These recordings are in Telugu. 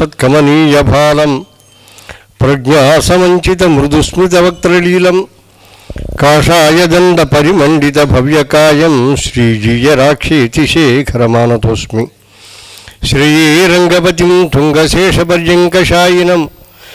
సత్కమనీయభాలం ప్రజ్ఞాసమంచిత మృదుస్మృతవక్త్రలీలం కాషాయదండ పరిమండిత భవ్యకాయం శ్రీజీయరాక్షేతి శేఖరమానతోస్మి శ్రీరంగపతిం తుంగశేషపర్యంకశాయినం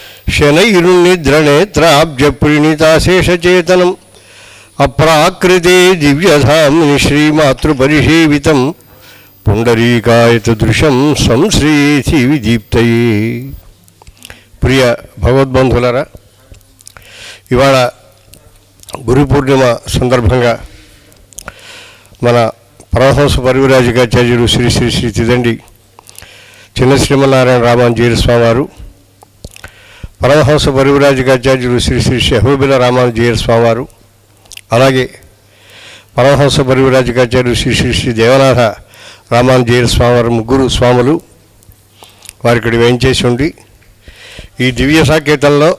శనైరున్నిద్రనేత్రాబ్జప్రీణితాశేషచేతనం అప్రాకృతే దివ్యధామ్ని శ్రీమాతృపరిసేవితం పుండరీకాయత దృశం సంశ్రీతి విదీప్తయే ప్రియ భగవద్బంధులరా ఇవాళ గురు పూర్ణిమ సందర్భంగా మన పరమహంస పరివిరాజకాచార్యులు శ్రీ శ్రీ శ్రీ తిదండి చిన్న శ్రీమన్నారాయణ రామాంజీర స్వామి వారు పరమహంస పరివిరాజకాచార్యులు శ్రీ శ్రీ షహబుబిల రామానుజీర స్వామి వారు అలాగే పరమహంస పరివిరాజకాచార్యులు శ్రీ శ్రీ శ్రీ దేవనాథ రామానుజీర స్వామి వారు ముగ్గురు స్వాములు వారి ఇక్కడ వేయించేసి ఉండి ఈ దివ్య సాకేతంలో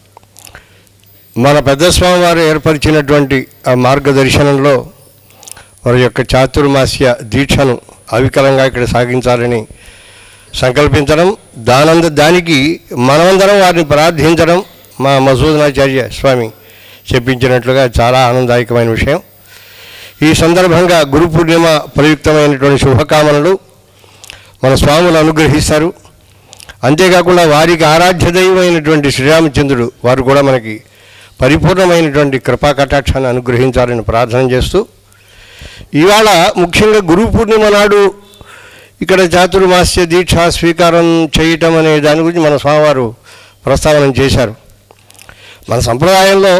మన పెద్ద స్వామి వారు ఏర్పరిచినటువంటి ఆ మార్గదర్శనంలో వారి యొక్క చాతుర్మాస్య దీక్షను అవికలంగా ఇక్కడ సాగించాలని సంకల్పించడం దానంద దానికి మనమందరం వారిని ప్రార్థించడం మా మసూదనాచార్య స్వామి చెప్పించినట్లుగా చాలా ఆనందదాయకమైన విషయం ఈ సందర్భంగా గురు పూర్ణిమ ప్రయుక్తమైనటువంటి శుభకామనలు మన స్వాములు అనుగ్రహిస్తారు అంతేకాకుండా వారికి ఆరాధ్య దైవమైనటువంటి శ్రీరామచంద్రుడు వారు కూడా మనకి పరిపూర్ణమైనటువంటి కృపా కటాక్షాన్ని అనుగ్రహించాలని ప్రార్థన చేస్తూ ఇవాళ ముఖ్యంగా గురు పూర్ణిమ నాడు ఇక్కడ చాతుర్మాస్య దీక్ష స్వీకారం చేయటం అనే దాని గురించి మన స్వామివారు ప్రస్తావన చేశారు మన సంప్రదాయంలో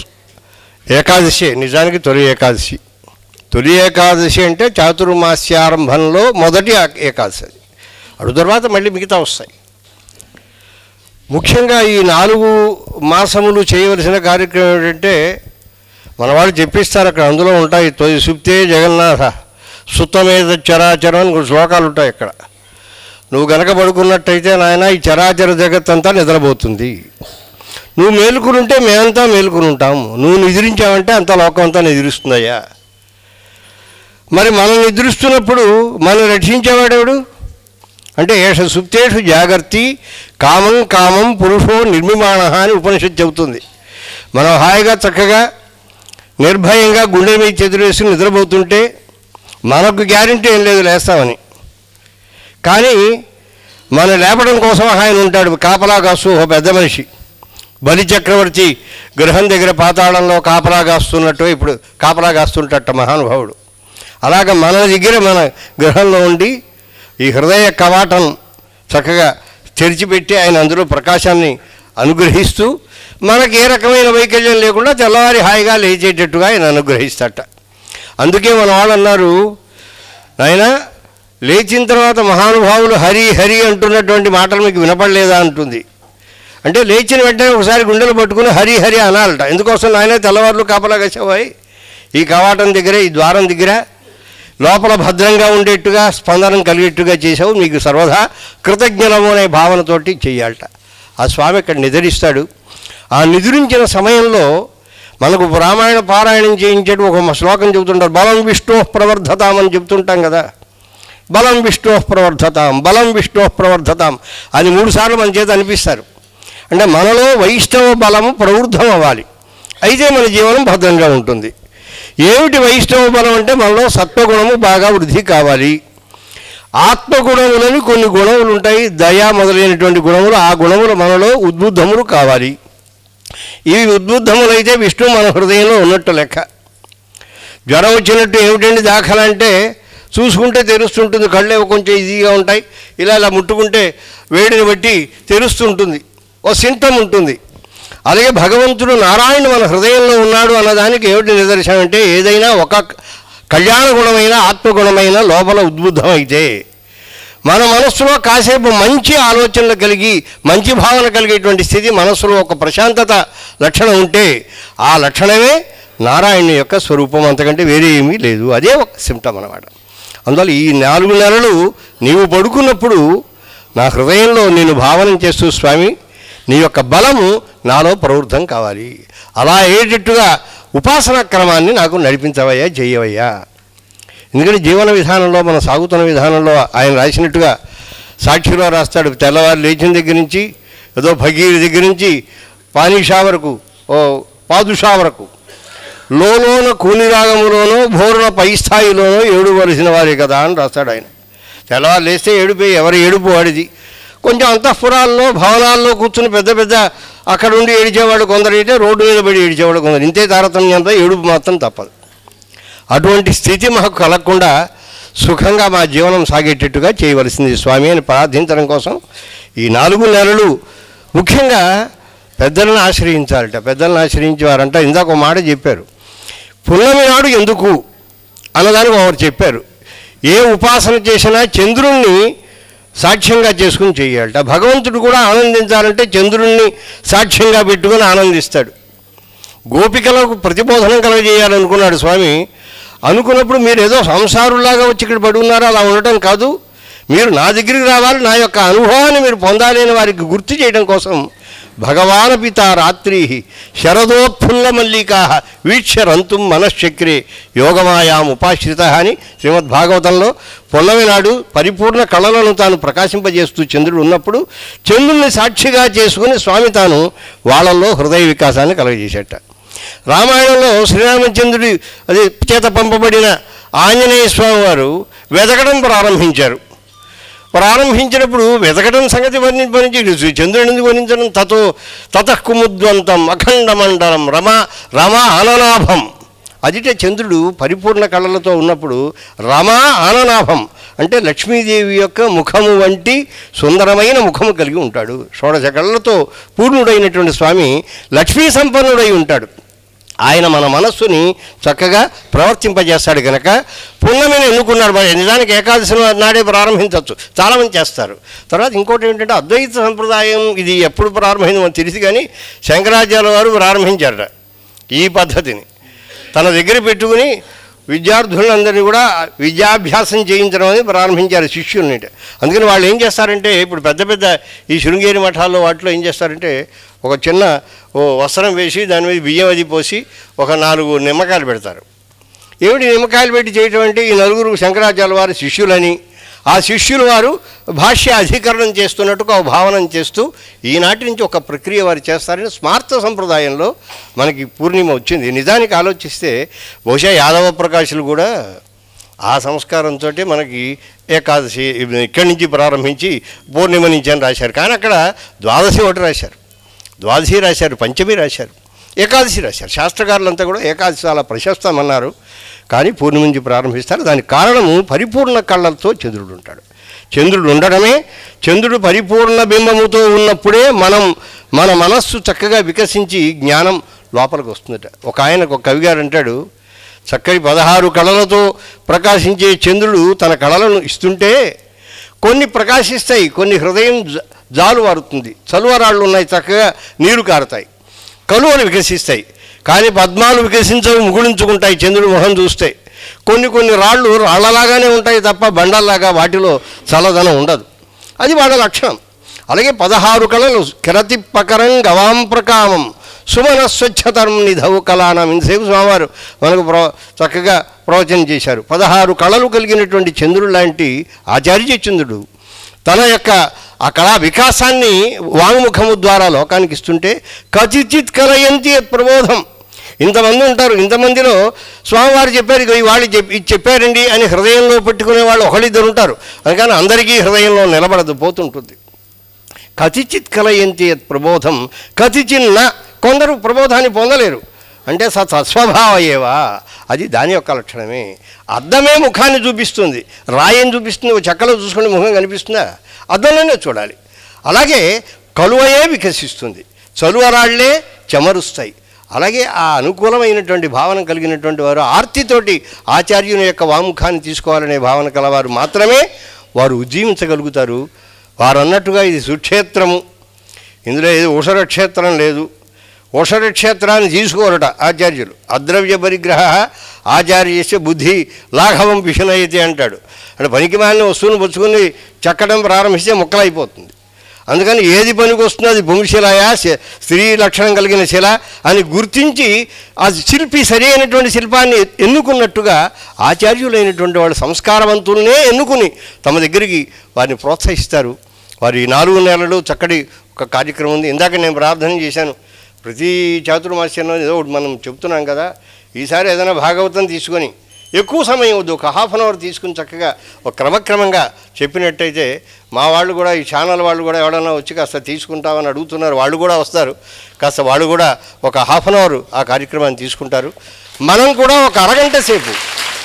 ఏకాదశి నిజానికి తొలి ఏకాదశి తొలి ఏకాదశి అంటే చాతుర్మాస్యారంభంలో మొదటి ఆ- ఏకాదశి అది అటు తర్వాత మళ్ళీ మిగతా వస్తాయి ముఖ్యంగా ఈ నాలుగు మాసములు చేయవలసిన కార్యక్రమం ఏంటంటే మన వాళ్ళు చెప్పిస్తారు అక్కడ అందులో ఉంటాయి తొలి సుప్తే జగన్నాథ సుత్తమేద చరాచరం అని కొన్ని శ్లోకాలు ఉంటాయి ఇక్కడ నువ్వు గనక పడుకున్నట్టయితే నాయన ఈ చరాచర జగత్ అంతా నిద్రపోతుంది నువ్వు మేలుకునుంటే మేమంతా మేలుకుని ఉంటాము నువ్వు నిద్రించావంటే అంత లోకం అంతా నిద్రిస్తుందయ్యా మరి మనం నిద్రిస్తున్నప్పుడు మనం రక్షించేవాడెవడు అంటే ఏష సుప్తేషు జాగర్తి కామం కామం పురుషో నిర్మిమాణ అని ఉపనిషత్తు చెబుతుంది మనం హాయిగా చక్కగా నిర్భయంగా గుండె మీద చెదిరేసి నిద్రపోతుంటే మనకు గ్యారంటీ ఏం లేదు లేస్తామని కానీ మనం లేపడం కోసం ఆయన ఉంటాడు కాపలా కాస్తూ ఒక పెద్ద మనిషి బలి చక్రవర్తి గృహం దగ్గర పాతాళంలో కాపలా కాస్తున్నట్టు ఇప్పుడు కాపలా కాస్తుంటట మహానుభావుడు అలాగ మన దగ్గర మన గృహంలో ఉండి ఈ హృదయ కవాటం చక్కగా తెరిచిపెట్టి ఆయన అందులో ప్రకాశాన్ని అనుగ్రహిస్తూ మనకి ఏ రకమైన వైకల్యం లేకుండా తెల్లవారి హాయిగా లేచేటట్టుగా ఆయన అనుగ్రహిస్తాట అందుకే మన వాళ్ళు అన్నారు నాయన లేచిన తర్వాత మహానుభావులు హరి హరి అంటున్నటువంటి మాటలు మీకు వినపడలేదా అంటుంది అంటే లేచిన వెంటనే ఒకసారి గుండెలు పట్టుకుని హరి హరి అనాలట ఎందుకోసం నాయన తెల్లవారులు కాపలా కసేవాయి ఈ కవాటం దగ్గర ఈ ద్వారం దగ్గర లోపల భద్రంగా ఉండేట్టుగా స్పందనం కలిగేట్టుగా చేసావు మీకు సర్వదా కృతజ్ఞలము అనే భావనతోటి చెయ్యాలట ఆ స్వామి ఇక్కడ నిద్రిస్తాడు ఆ నిద్రించిన సమయంలో మనకు రామాయణ పారాయణం చేయించేటు ఒక శ్లోకం చెబుతుంటారు బలం విష్ణు ప్రవర్ధతామని చెప్తుంటాం కదా బలం విష్ణు ప్రవర్ధతాం బలం విష్ణు ప్రవర్ధతాం అని మూడుసార్లు మన చేత అనిపిస్తారు అంటే మనలో వైష్ణవ బలము ప్రవృద్ధం అవ్వాలి అయితే మన జీవనం భద్రంగా ఉంటుంది ఏమిటి వైష్ణవ బలం అంటే మనలో సత్వగుణము బాగా వృద్ధి కావాలి ఆత్మగుణములని కొన్ని గుణములు ఉంటాయి దయ మొదలైనటువంటి గుణములు ఆ గుణములు మనలో ఉద్బుద్ధములు కావాలి ఇవి ఉద్బుద్ధములైతే విష్ణు మన హృదయంలో ఉన్నట్టు లెక్క జ్వరం వచ్చినట్టు ఏమిటండి దాఖలా అంటే చూసుకుంటే తెలుస్తుంటుంది కళ్ళే కొంచెం ఈజీగా ఉంటాయి ఇలా ఇలా ముట్టుకుంటే వేడిని బట్టి తెలుస్తుంటుంది ఓ సింటమ్ ఉంటుంది అలాగే భగవంతుడు నారాయణ మన హృదయంలో ఉన్నాడు అన్నదానికి ఏమిటి నిదర్శనం అంటే ఏదైనా ఒక కళ్యాణ గుణమైన ఆత్మగుణమైన లోపల ఉద్బుద్ధమైతే మన మనస్సులో కాసేపు మంచి ఆలోచనలు కలిగి మంచి భావన కలిగేటువంటి స్థితి మనస్సులో ఒక ప్రశాంతత లక్షణం ఉంటే ఆ లక్షణమే నారాయణ యొక్క స్వరూపం అంతకంటే వేరే ఏమీ లేదు అదే ఒక సిమ్టమ్ అన్నమాట అందువల్ల ఈ నాలుగు నెలలు నీవు పడుకున్నప్పుడు నా హృదయంలో నేను భావన చేస్తూ స్వామి నీ యొక్క బలము నాలో ప్రవృద్ధం కావాలి అలా అయ్యేటట్టుగా ఉపాసనా క్రమాన్ని నాకు నడిపించవయ్యా చేయవయ్యా ఎందుకంటే జీవన విధానంలో మనం సాగుతున్న విధానంలో ఆయన రాసినట్టుగా సాక్షిలో రాస్తాడు తెల్లవారు లేచిన దగ్గర నుంచి ఏదో భగీరి దగ్గర నుంచి పానీషా వరకు ఓ పాదుషా వరకు లోలోన కూని రాగములోనో భోరున పై స్థాయిలోనో ఏడువలసిన వారే కదా అని రాస్తాడు ఆయన తెల్లవారు లేస్తే ఏడుపే ఎవరి ఏడుపు వాడిది కొంచెం అంతఃపురాల్లో భవనాల్లో కూర్చుని పెద్ద పెద్ద అక్కడ ఉండి ఏడిచేవాడు కొందరు అయితే రోడ్డు మీద పడి ఏడిచేవాడు కొందరు ఇంతే తారతమ్యంతో ఏడుపు మాత్రం తప్పదు అటువంటి స్థితి మాకు కలగకుండా సుఖంగా మా జీవనం సాగేటట్టుగా చేయవలసింది స్వామి అని ప్రార్థించడం కోసం ఈ నాలుగు నెలలు ముఖ్యంగా పెద్దలను ఆశ్రయించాలట పెద్దలను ఆశ్రయించేవారంట ఇందాక ఒక మాట చెప్పారు పున్నమి నాడు ఎందుకు అన్నదానికి ఒకరు చెప్పారు ఏ ఉపాసన చేసినా చంద్రుణ్ణి సాక్ష్యంగా చేసుకుని చేయాలట భగవంతుడు కూడా ఆనందించాలంటే చంద్రుణ్ణి సాక్ష్యంగా పెట్టుకుని ఆనందిస్తాడు గోపికలకు ప్రతిబోధనం కలగజేయాలనుకున్నాడు స్వామి అనుకున్నప్పుడు మీరు ఏదో సంసారులాగా వచ్చి ఇక్కడ పడి ఉన్నారో అలా ఉండటం కాదు మీరు నా దగ్గరికి రావాలి నా యొక్క అనుభవాన్ని మీరు పొందాలి అని వారికి గుర్తు చేయడం కోసం భగవాన్ పిత రాత్రి శరదోత్ఫుల్ల మల్లికా వీక్షరంతుం మనశ్చక్రే యోగమాయాం ఉపాశ్రిత అని శ్రీమద్ భాగవతంలో పొన్నమి నాడు పరిపూర్ణ కళలను తాను ప్రకాశింపజేస్తూ చంద్రుడు ఉన్నప్పుడు చంద్రుడిని సాక్షిగా చేసుకుని స్వామి తాను వాళ్ళల్లో హృదయ వికాసాన్ని కలగజేసేట రామాయణంలో శ్రీరామచంద్రుడి అది చేత పంపబడిన ఆంజనేయ స్వామి వారు వెతకడం ప్రారంభించారు ప్రారంభించినప్పుడు వెతకడం సంగతి వర్ణించి చంద్రుని ఎందుకు వర్ణించడం తతో తతఃకుముద్వంతం అఖండ మండలం రమ రమ ఆననాభం అదిటే చంద్రుడు పరిపూర్ణ కళలతో ఉన్నప్పుడు రమ ఆననాభం అంటే లక్ష్మీదేవి యొక్క ముఖము వంటి సుందరమైన ముఖము కలిగి ఉంటాడు షోడశ కళలతో పూర్ణుడైనటువంటి స్వామి లక్ష్మీ సంపన్నుడై ఉంటాడు ఆయన మన మనస్సుని చక్కగా ప్రవర్తింపజేస్తాడు కనుక పున్నమిని ఎన్నుకున్నాడు మరి నిజానికి ఏకాదశి నాడే ప్రారంభించవచ్చు చాలామంది చేస్తారు తర్వాత ఇంకోటి ఏంటంటే అద్వైత సంప్రదాయం ఇది ఎప్పుడు ప్రారంభమైంది మనకు తెలిసి కానీ శంకరాచార్య వారు ప్రారంభించారట ఈ పద్ధతిని తన దగ్గర పెట్టుకుని విద్యార్థులందరినీ కూడా విద్యాభ్యాసం చేయించడం అనేది ప్రారంభించారు శిష్యుల్ని అందుకని వాళ్ళు ఏం చేస్తారంటే ఇప్పుడు పెద్ద పెద్ద ఈ శృంగేరి మఠాల్లో వాటిలో ఏం చేస్తారంటే ఒక చిన్న ఓ వస్త్రం వేసి దాని మీద బియ్యం అది పోసి ఒక నాలుగు నిమ్మకాయలు పెడతారు ఏమిటి నిమ్మకాయలు పెట్టి చేయటం అంటే ఈ నలుగురు శంకరాచార్య వారి శిష్యులని ఆ శిష్యులు వారు భాష్య అధికరణం చేస్తున్నట్టుగా ఒక భావన చేస్తూ ఈనాటి నుంచి ఒక ప్రక్రియ వారు చేస్తారని స్మార్త సంప్రదాయంలో మనకి పూర్ణిమ వచ్చింది నిజానికి ఆలోచిస్తే బహుశా యాదవ ప్రకాశులు కూడా ఆ సంస్కారంతో మనకి ఏకాదశి ఇక్కడి నుంచి ప్రారంభించి పూర్ణిమ నుంచి అని రాశారు కానీ అక్కడ ద్వాదశి ఒకటి రాశారు ద్వాదశి రాశారు పంచమి రాశారు ఏకాదశి రాశారు శాస్త్రకారులంతా కూడా ఏకాదశి చాలా ప్రశస్తమన్నారు కానీ పూర్ణిమ నుంచి ప్రారంభిస్తారు దానికి కారణము పరిపూర్ణ కళ్ళతో చంద్రుడు ఉంటాడు చంద్రుడు ఉండడమే చంద్రుడు పరిపూర్ణ బింబముతో ఉన్నప్పుడే మనం మన మనస్సు చక్కగా వికసించి జ్ఞానం లోపలికి వస్తుందట ఒక ఆయనకు ఒక కవి గారు అంటాడు చక్కటి పదహారు కళలతో ప్రకాశించే చంద్రుడు తన కళలను ఇస్తుంటే కొన్ని ప్రకాశిస్తాయి కొన్ని హృదయం జ- జాలు వారుతుంది చలువరాళ్ళు ఉన్నాయి చక్కగా నీరు కారుతాయి కలువలు వికసిస్తాయి కానీ పద్మాలు వికసించవు ముగుళించుకుంటాయి చంద్రుడి మొహం చూస్తే కొన్ని కొన్ని రాళ్ళు రాళ్లలాగానే ఉంటాయి తప్ప బండల్లాగా వాటిలో చల్లదనం ఉండదు అది వాళ్ళ లక్షణం అలాగే పదహారు కళలు కిరతి పకరం గవాం ప్రకామం సుమన స్వచ్ఛతరం నిధవు కళానం ఇంతసేపు స్వామివారు మనకు ప్రవ చక్కగా ప్రవచనం చేశారు పదహారు కళలు కలిగినటువంటి చంద్రుడు లాంటి ఆచార్య చంద్రుడు తన యొక్క ఆ కళా వికాసాన్ని వాంగ్ముఖము ద్వారా లోకానికి ఇస్తుంటే కచిచిత్ కలయంతి యత్ ప్రబోధం ఇంతమంది ఉంటారు ఇంతమందిలో స్వామివారు చెప్పారు ఇగో ఈ వాళ్ళు చెప్పి ఇది చెప్పారండి అని హృదయంలో పెట్టుకునే వాళ్ళు ఒకళ్ళిద్దరు ఉంటారు అందుకని అందరికీ హృదయంలో నిలబడదు పోతుంటుంది కతిచిత్ కలయంతి యత్ ప్రబోధం కతిచిన్న కొందరు ప్రబోధాన్ని పొందలేరు అంటే స సత్స్వభావయేవా అది దాని యొక్క లక్షణమే అద్దమే ముఖాన్ని చూపిస్తుంది రాయని చూపిస్తుంది ఓ చెక్కలో చూసుకుని ముఖం కనిపిస్తుందా అద్దంలోనే చూడాలి అలాగే కలువయే వికసిస్తుంది చలువరాళ్లే చెమరుస్తాయి అలాగే ఆ అనుకూలమైనటువంటి భావన కలిగినటువంటి వారు ఆర్తితోటి ఆచార్యుని యొక్క వాముఖాన్ని తీసుకోవాలనే భావన కలవారు మాత్రమే వారు ఉజ్జీవించగలుగుతారు వారు అన్నట్టుగా ఇది సుక్షేత్రము ఇందులో ఏది ఉషర క్షేత్రం లేదు ఉషర క్షేత్రాన్ని తీసుకోరట ఆచార్యులు అద్రవ్య పరిగ్రహ ఆచార్యస్య బుద్ధి లాఘవం పిషనయితే అంటాడు అంటే పనికి మాలిన వస్తువును పుచ్చుకుని చెక్కడం ప్రారంభిస్తే ముక్కలైపోతుంది అందుకని ఏది పనికి వస్తుందో అది భూమిశిలయా శ- స్త్రీ లక్షణం కలిగిన శిల అని గుర్తించి ఆ శిల్పి సరి అయినటువంటి శిల్పాన్ని ఎన్నుకున్నట్టుగా ఆచార్యులైనటువంటి వాళ్ళు సంస్కారవంతుల్నే ఎన్నుకుని తమ దగ్గరికి వారిని ప్రోత్సహిస్తారు వారి ఈ నాలుగు నెలలు చక్కటి ఒక కార్యక్రమం ఉంది ఇందాక నేను ప్రార్థన చేశాను ప్రతి చాతుర్మాస్యంలో ఏదో ఒకటి మనం చెప్తున్నాం కదా ఈసారి ఏదైనా భాగవతం తీసుకొని ఎక్కువ సమయం వద్దు ఒక హాఫ్ అన్ అవర్ తీసుకుని చక్కగా ఒక క్రమక్రమంగా చెప్పినట్టయితే మా వాళ్ళు కూడా ఈ ఛానల్ వాళ్ళు కూడా ఎవడన్నా వచ్చి కాస్త తీసుకుంటామని అడుగుతున్నారు వాళ్ళు కూడా వస్తారు కాస్త వాళ్ళు కూడా ఒక హాఫ్ అన్ అవర్ ఆ కార్యక్రమాన్ని తీసుకుంటారు మనం కూడా ఒక అరగంట సేపు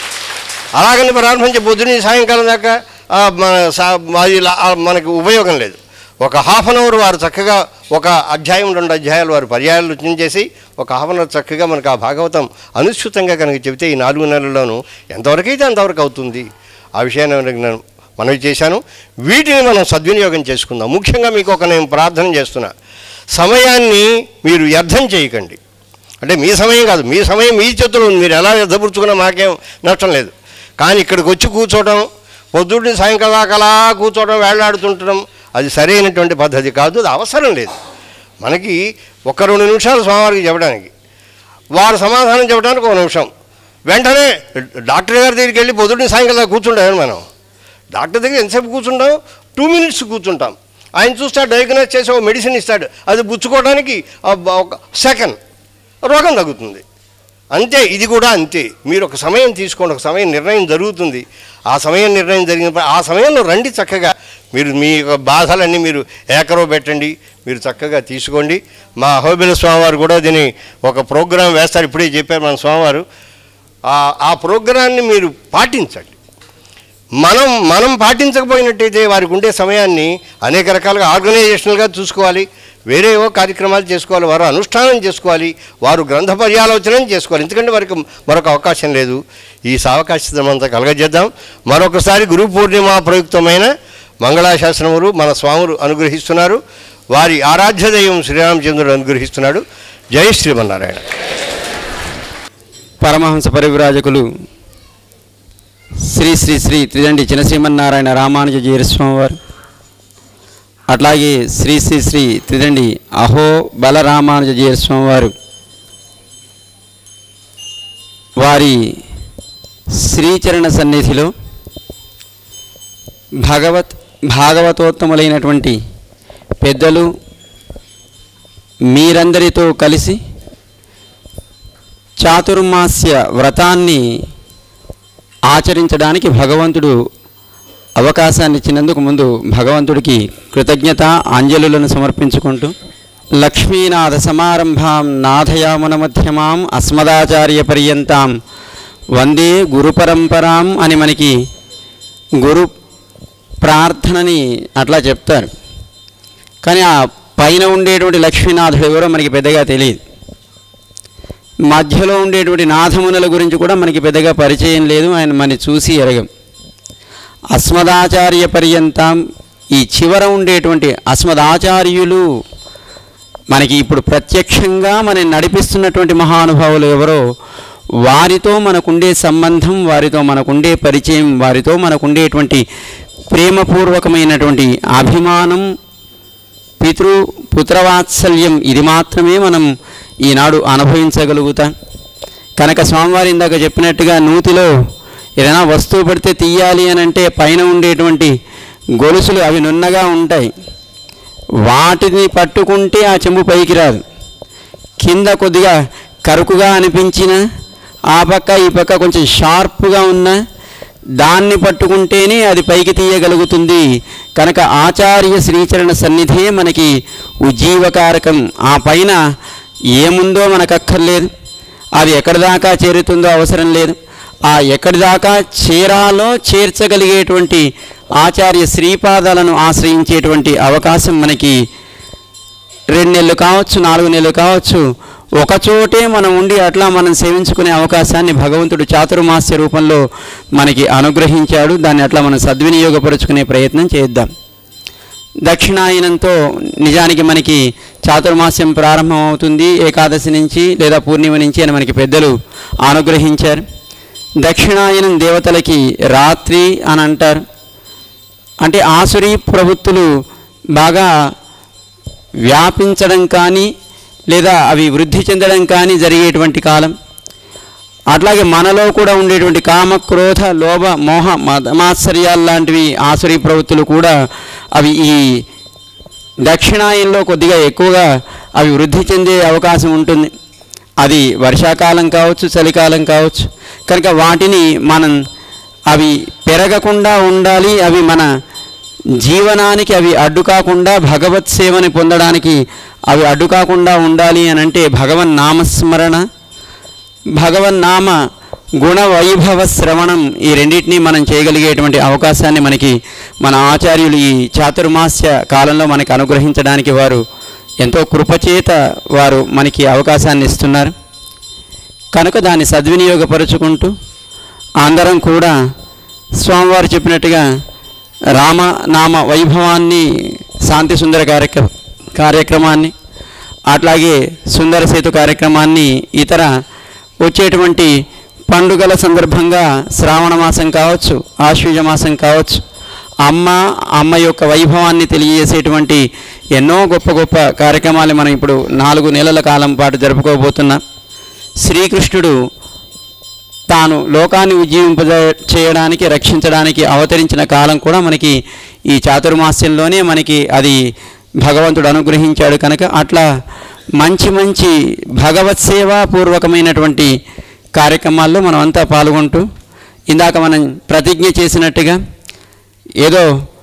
అలాగని ప్రారంభించే పొద్దున్న సాయంకాలం దాకా ఆ, మన సా- అది లా- ఆ, మనకు ఉపయోగం లేదు ఒక హాఫ్ అన్ అవర్ వారు చక్కగా ఒక అధ్యాయం రెండు అధ్యాయాలు వారు పర్యాయాలు చేసి ఒక హాఫ్ అన్ అవర్ చక్కగా మనకు ఆ భాగవతం అనుసృతంగా కనుక చెబితే ఈ నాలుగు నెలల్లోనూ ఎంతవరకు అయితే అంతవరకు అవుతుంది ఆ విషయాన్ని మనకి నేను మనవి చేశాను వీటిని మనం సద్వినియోగం చేసుకుందాం ముఖ్యంగా మీకు ఒక నేను ప్రార్థన చేస్తున్నా సమయాన్ని మీరు వ్యర్థం చేయకండి అంటే మీ సమయం కాదు మీ సమయం మీ చేతిలో ఉంది మీరు ఎలా వ్యర్థపరుచుకున్నా మాకేం నష్టం లేదు కానీ ఇక్కడికి వచ్చి కూర్చోవడం పొద్దున్న సాయంకాలం దాకా అలా కూర్చోవడం వేళ్లాడుతుండడం అది సరైనటువంటి పద్ధతి కాదు అది అవసరం లేదు మనకి ఒక రెండు నిమిషాలు స్వామివారికి చెప్పడానికి వారు సమాధానం చెప్పడానికి ఒక నిమిషం వెంటనే డాక్టర్ గారి దగ్గరికి వెళ్ళి పొద్దున్న సాయంకాలం దాకా కూర్చుంటాం మనం డాక్టర్ దగ్గర ఎంతసేపు కూర్చుంటాం టూ మినిట్స్ కూర్చుంటాం ఆయన చూస్తే డయాగ్నోస్ చేసి ఒక మెడిసిన్ ఇస్తాడు అది పుచ్చుకోవడానికి ఆ బ- ఒక సెకండ్ రోగం తగ్గుతుంది అంతే ఇది కూడా అంతే మీరు ఒక సమయం తీసుకోండి ఒక సమయం నిర్ణయం జరుగుతుంది ఆ సమయం నిర్ణయం జరిగిన ఆ సమయంలో రండి చక్కగా మీరు మీ యొక్క బాధలన్నీ మీరు ఏకరో పెట్టండి మీరు చక్కగా తీసుకోండి మా అహోబిల స్వామివారు కూడా దీన్ని ఒక ప్రోగ్రాం వేస్తారు ఇప్పుడే చెప్పారు మన స్వామివారు ఆ- ఆ ప్రోగ్రాన్ని మీరు పాటించండి మనం మనం పాటించకపోయినట్టయితే వారికి ఉండే సమయాన్ని అనేక రకాలుగా ఆర్గనైజేషనల్గా చూసుకోవాలి వేరే ఏవో కార్యక్రమాలు చేసుకోవాలి వారు అనుష్ఠానం చేసుకోవాలి వారు గ్రంథ పర్యాలోచన చేసుకోవాలి ఎందుకంటే వారికి మరొక అవకాశం లేదు ఈ సావకాశం అంతా కలగజేద్దాం మరొకసారి గురు పూర్ణిమ ప్రయుక్తమైన మంగళాశాసనములు మన స్వాములు అనుగ్రహిస్తున్నారు వారి ఆరాధ్య దైవం శ్రీరామచంద్రుడు అనుగ్రహిస్తున్నాడు జై శ్రీమన్నారాయణ పరమహంస పరివిరాజకులు శ్రీ శ్రీ శ్రీ త్రిదండి చినశ్రీమన్నారాయణ రామానుజ జీరస్వామి వారు అట్లాగే శ్రీ శ్రీ శ్రీ త్రిదండి అహో బల రామానుజ జీరస్వామి వారు వారి శ్రీచరణ సన్నిధిలో భగవత్ భాగవతోత్తములైనటువంటి పెద్దలు మీరందరితో కలిసి చాతుర్మాస్య వ్రతాన్ని ఆచరించడానికి భగవంతుడు అవకాశాన్ని ఇచ్చినందుకు ముందు భగవంతుడికి కృతజ్ఞత అంజలులను సమర్పించుకుంటూ లక్ష్మీనాథ సమారంభాం నాథయామున మధ్యమాం అస్మదాచార్య పర్యంతాం వందే గురు పరంపరాం అని మనకి గురు ప్రార్థనని అట్లా చెప్తారు కానీ ఆ పైన ఉండేటువంటి లక్ష్మీనాథుడు ఎవరో మనకి పెద్దగా తెలియదు మధ్యలో ఉండేటువంటి నాథమునుల గురించి కూడా మనకి పెద్దగా పరిచయం లేదు ఆయన మన చూసి ఎరగం అస్మదాచార్య పర్యంతం ఈ చివర ఉండేటువంటి అస్మదాచార్యులు మనకి ఇప్పుడు ప్రత్యక్షంగా మనం నడిపిస్తున్నటువంటి మహానుభావులు ఎవరో వారితో మనకుండే సంబంధం వారితో మనకుండే పరిచయం వారితో మనకుండేటువంటి ప్రేమపూర్వకమైనటువంటి అభిమానం పితృ పుత్రవాత్సల్యం ఇది మాత్రమే మనం ఈనాడు అనుభవించగలుగుతాం కనుక స్వామివారి ఇందాక చెప్పినట్టుగా నూతిలో ఏదైనా వస్తువు పడితే తీయాలి అని అంటే పైన ఉండేటువంటి గొలుసులు అవి నున్నగా ఉంటాయి వాటిని పట్టుకుంటే ఆ చెంబు పైకి రాదు కింద కొద్దిగా కరుకుగా అనిపించిన ఆ పక్క ఈ పక్క కొంచెం షార్ప్గా ఉన్న దాన్ని పట్టుకుంటేనే అది పైకి తీయగలుగుతుంది కనుక ఆచార్య శ్రీచరణ సన్నిధే మనకి ఉజ్జీవకారకం ఆ పైన ఏముందో మనకు అక్కర్లేదు అది ఎక్కడి దాకా చేరుతుందో అవసరం లేదు ఆ ఎక్కడి దాకా చేరాలో చేర్చగలిగేటువంటి ఆచార్య శ్రీపాదాలను ఆశ్రయించేటువంటి అవకాశం మనకి రెండు నెలలు కావచ్చు నాలుగు నెలలు కావచ్చు ఒకచోటే మనం ఉండి అట్లా మనం సేవించుకునే అవకాశాన్ని భగవంతుడు చాతుర్మాస్య రూపంలో మనకి అనుగ్రహించాడు దాన్ని అట్లా మనం సద్వినియోగపరుచుకునే ప్రయత్నం చేద్దాం దక్షిణాయనంతో నిజానికి మనకి చాతుర్మాస్యం ప్రారంభం అవుతుంది ఏకాదశి నుంచి లేదా పూర్ణిమ నుంచి అని మనకి పెద్దలు అనుగ్రహించారు దక్షిణాయనం దేవతలకి రాత్రి అని అంటారు అంటే ఆసురీ ప్రవృత్తులు బాగా వ్యాపించడం కానీ లేదా అవి వృద్ధి చెందడం కానీ జరిగేటువంటి కాలం అట్లాగే మనలో కూడా ఉండేటువంటి కామ క్రోధ లోభ మోహ మదమాశ్చర్యాలు లాంటివి ఆసురీ ప్రవృత్తులు కూడా అవి ఈ దక్షిణాయనంలో కొద్దిగా ఎక్కువగా అవి వృద్ధి చెందే అవకాశం ఉంటుంది అది వర్షాకాలం కావచ్చు చలికాలం కావచ్చు కనుక వాటిని మనం అవి పెరగకుండా ఉండాలి అవి మన జీవనానికి అవి అడ్డు కాకుండా భగవత్ సేవని పొందడానికి అవి అడ్డు కాకుండా ఉండాలి అని అంటే భగవన్ నామస్మరణ భగవన్నామ గుణ వైభవ శ్రవణం ఈ రెండింటినీ మనం చేయగలిగేటువంటి అవకాశాన్ని మనకి మన ఆచార్యులు ఈ చాతుర్మాస్య కాలంలో మనకి అనుగ్రహించడానికి వారు ఎంతో కృపచేత వారు మనకి అవకాశాన్ని ఇస్తున్నారు కనుక దాన్ని సద్వినియోగపరుచుకుంటూ అందరం కూడా స్వామివారు చెప్పినట్టుగా రామనామ వైభవాన్ని శాంతి సుందర కార్యక్ర కార్యక్రమాన్ని అట్లాగే సుందర సేతు కార్యక్రమాన్ని ఇతర వచ్చేటువంటి పండుగల సందర్భంగా శ్రావణ మాసం కావచ్చు ఆశ్వజ మాసం కావచ్చు అమ్మ అమ్మ యొక్క వైభవాన్ని తెలియజేసేటువంటి ఎన్నో గొప్ప గొప్ప కార్యక్రమాలు మనం ఇప్పుడు నాలుగు నెలల కాలం పాటు జరుపుకోబోతున్నాం శ్రీకృష్ణుడు తాను లోకాన్ని ఉజ్జీవింప చేయడానికి రక్షించడానికి అవతరించిన కాలం కూడా మనకి ఈ చాతుర్మాస్యంలోనే మనకి అది భగవంతుడు అనుగ్రహించాడు కనుక అట్లా మంచి మంచి భగవత్ సేవాపూర్వకమైనటువంటి కార్యక్రమాల్లో మనం అంతా పాల్గొంటూ ఇందాక మనం ప్రతిజ్ఞ చేసినట్టుగా ఏదో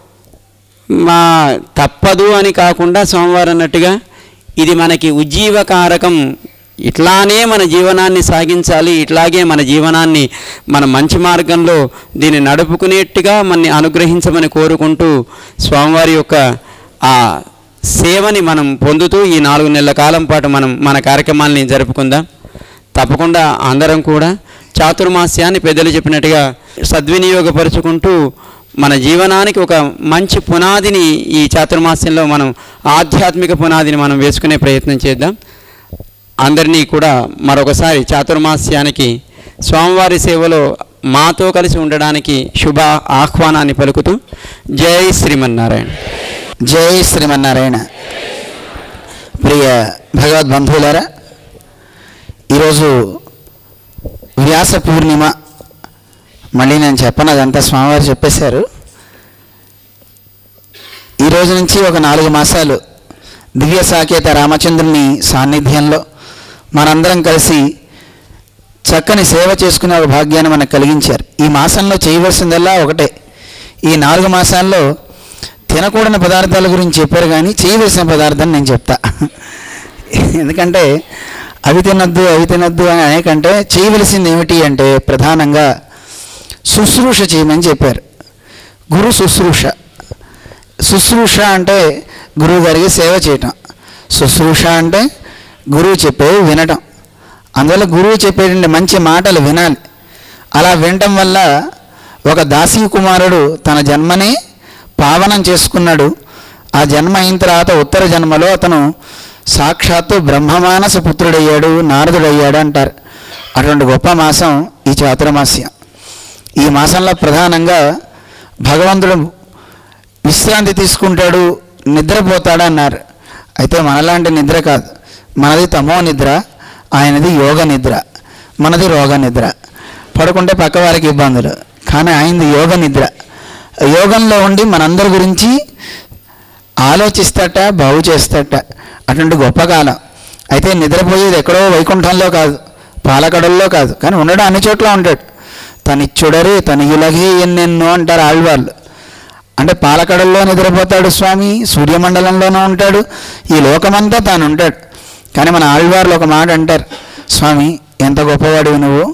మా తప్పదు అని కాకుండా సోమవారం అన్నట్టుగా ఇది మనకి ఉజ్జీవకారకం ఇట్లానే మన జీవనాన్ని సాగించాలి ఇట్లాగే మన జీవనాన్ని మన మంచి మార్గంలో దీన్ని నడుపుకునేట్టుగా మనని అనుగ్రహించమని కోరుకుంటూ స్వామివారి యొక్క ఆ సేవని మనం పొందుతూ ఈ నాలుగు నెలల కాలం పాటు మనం మన కార్యక్రమాల్ని జరుపుకుందాం తప్పకుండా అందరం కూడా చాతుర్మాస్యాన్ని పెద్దలు చెప్పినట్టుగా సద్వినియోగపరుచుకుంటూ మన జీవనానికి ఒక మంచి పునాదిని ఈ చాతుర్మాస్యంలో మనం ఆధ్యాత్మిక పునాదిని మనం వేసుకునే ప్రయత్నం చేద్దాం అందరినీ కూడా మరొకసారి చాతుర్మాస్యానికి స్వామివారి సేవలో మాతో కలిసి ఉండడానికి శుభ ఆహ్వానాన్ని పలుకుతూ జై శ్రీమన్నారాయణ జై శ్రీమన్నారాయణ ప్రియ భగవద్ బంధువులారా ఈరోజు వ్యాస పూర్ణిమ మళ్ళీ నేను చెప్పను అదంతా స్వామివారు చెప్పేశారు ఈ రోజు నుంచి ఒక నాలుగు మాసాలు దివ్య సాకేత రామచంద్రుని సాన్నిధ్యంలో మనందరం కలిసి చక్కని సేవ చేసుకునే ఒక భాగ్యాన్ని మనకు కలిగించారు ఈ మాసంలో చేయవలసిందల్లా ఒకటే ఈ నాలుగు మాసాల్లో తినకూడని పదార్థాల గురించి చెప్పారు కానీ చేయవలసిన పదార్థం నేను చెప్తా ఎందుకంటే అవి తినొద్దు అవి తినొద్దు అని అనేకంటే చేయవలసింది ఏమిటి అంటే ప్రధానంగా శుశ్రూష చేయమని చెప్పారు గురు శుశ్రూష శుశ్రూష అంటే గురువు గారికి సేవ చేయటం శుశ్రూష అంటే గురువు చెప్పేవి వినటం అందువల్ల గురువు చెప్పేటువంటి మంచి మాటలు వినాలి అలా వినటం వల్ల ఒక దాసీ కుమారుడు తన జన్మని పావనం చేసుకున్నాడు ఆ జన్మ అయిన తర్వాత ఉత్తర జన్మలో అతను సాక్షాత్తు బ్రహ్మమానస పుత్రుడయ్యాడు నారదుడయ్యాడు అంటారు అటువంటి గొప్ప మాసం ఈ చాతుర్మాస్యం ఈ మాసంలో ప్రధానంగా భగవంతుడు విశ్రాంతి తీసుకుంటాడు నిద్రపోతాడు అన్నారు అయితే మనలాంటి నిద్ర కాదు మనది తమో నిద్ర ఆయనది యోగ నిద్ర మనది రోగ నిద్ర పడుకుంటే పక్క వారికి ఇబ్బందులు కానీ ఆయనది యోగ నిద్ర యోగంలో ఉండి మనందరి గురించి ఆలోచిస్తాట బాగు చేస్తాట అటువంటి గొప్ప కాలం అయితే నిద్రపోయేది ఎక్కడో వైకుంఠంలో కాదు పాలకడల్లో కాదు కానీ ఉండడం అన్ని చోట్ల ఉంటాడు తనిచ్చుడరే తన ఇలగే ఎన్నెన్నో అంటారు ఆళ్వాళ్ళు అంటే పాలకడల్లో నిద్రపోతాడు స్వామి సూర్యమండలంలోనూ ఉంటాడు ఈ లోకమంతా తాను ఉంటాడు కానీ మన ఆళ్వార్లు ఒక మాట అంటారు స్వామి ఎంత గొప్పవాడివి నువ్వు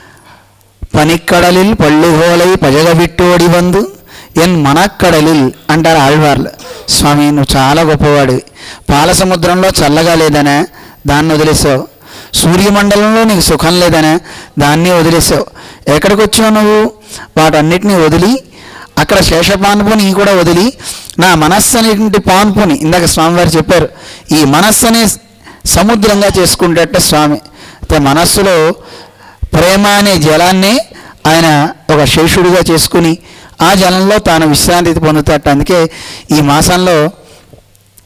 పనిక్కడలిల్ పళ్ళుహోలై పజగబిట్టోడి వందు ఎన్ మనక్కడలిల్ అంటారు ఆళ్వార్లు స్వామి నువ్వు చాలా గొప్పవాడివి పాల సముద్రంలో చల్లగా లేదనే దాన్ని వదిలేసావు సూర్యమండలంలో నీకు సుఖం లేదనే దాన్ని వదిలేసావు ఎక్కడికి వచ్చావు నువ్వు వాటన్నిటినీ వదిలి అక్కడ శేషపాన్పుని కూడా వదిలి నా మనస్సు అనేటువంటి పాన్పుని ఇందాక స్వామివారు చెప్పారు ఈ మనస్సు అనే సముద్రంగా చేసుకుంటేట స్వామి అయితే మనస్సులో ప్రేమ అనే జలాన్ని ఆయన ఒక శేషుడిగా చేసుకుని ఆ జలంలో తాను విశ్రాంతి పొందుతాట అందుకే ఈ మాసంలో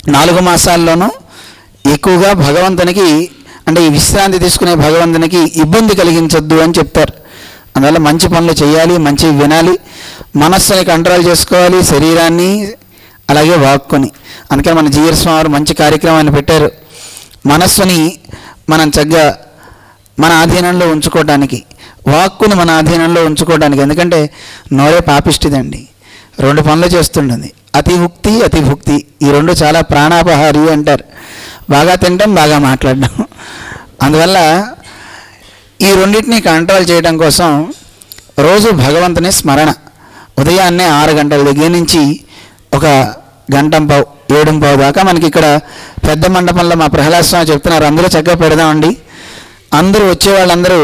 నాలుగు మాసాల్లోనూ ఎక్కువగా భగవంతునికి అంటే ఈ విశ్రాంతి తీసుకునే భగవంతునికి ఇబ్బంది కలిగించొద్దు అని చెప్తారు అందువల్ల మంచి పనులు చేయాలి మంచివి వినాలి మనస్సుని కంట్రోల్ చేసుకోవాలి శరీరాన్ని అలాగే వాక్కుని అందుకని మన జీవర స్వామి వారు మంచి కార్యక్రమాన్ని పెట్టారు మనస్సుని మనం చక్కగా మన ఆధీనంలో ఉంచుకోవడానికి వాక్కుని మన ఆధీనంలో ఉంచుకోవడానికి ఎందుకంటే నోరే పాపిష్టిదండి రెండు పనులు చేస్తుంటుంది అతిభుక్తి అతిభుక్తి ఈ రెండు చాలా ప్రాణాపహారి అంటారు బాగా తినడం బాగా మాట్లాడడం అందువల్ల ఈ రెండింటిని కంట్రోల్ చేయడం కోసం రోజు భగవంతుని స్మరణ ఉదయాన్నే ఆరు గంటల దగ్గర నుంచి ఒక గంట పావు ఏడు పావు దాకా మనకి ఇక్కడ పెద్ద మండపంలో మా ప్రహ్లాద స్వామి చెప్తున్నారు అందరూ చక్కగా పెడదామండి అందరూ వచ్చే వాళ్ళందరూ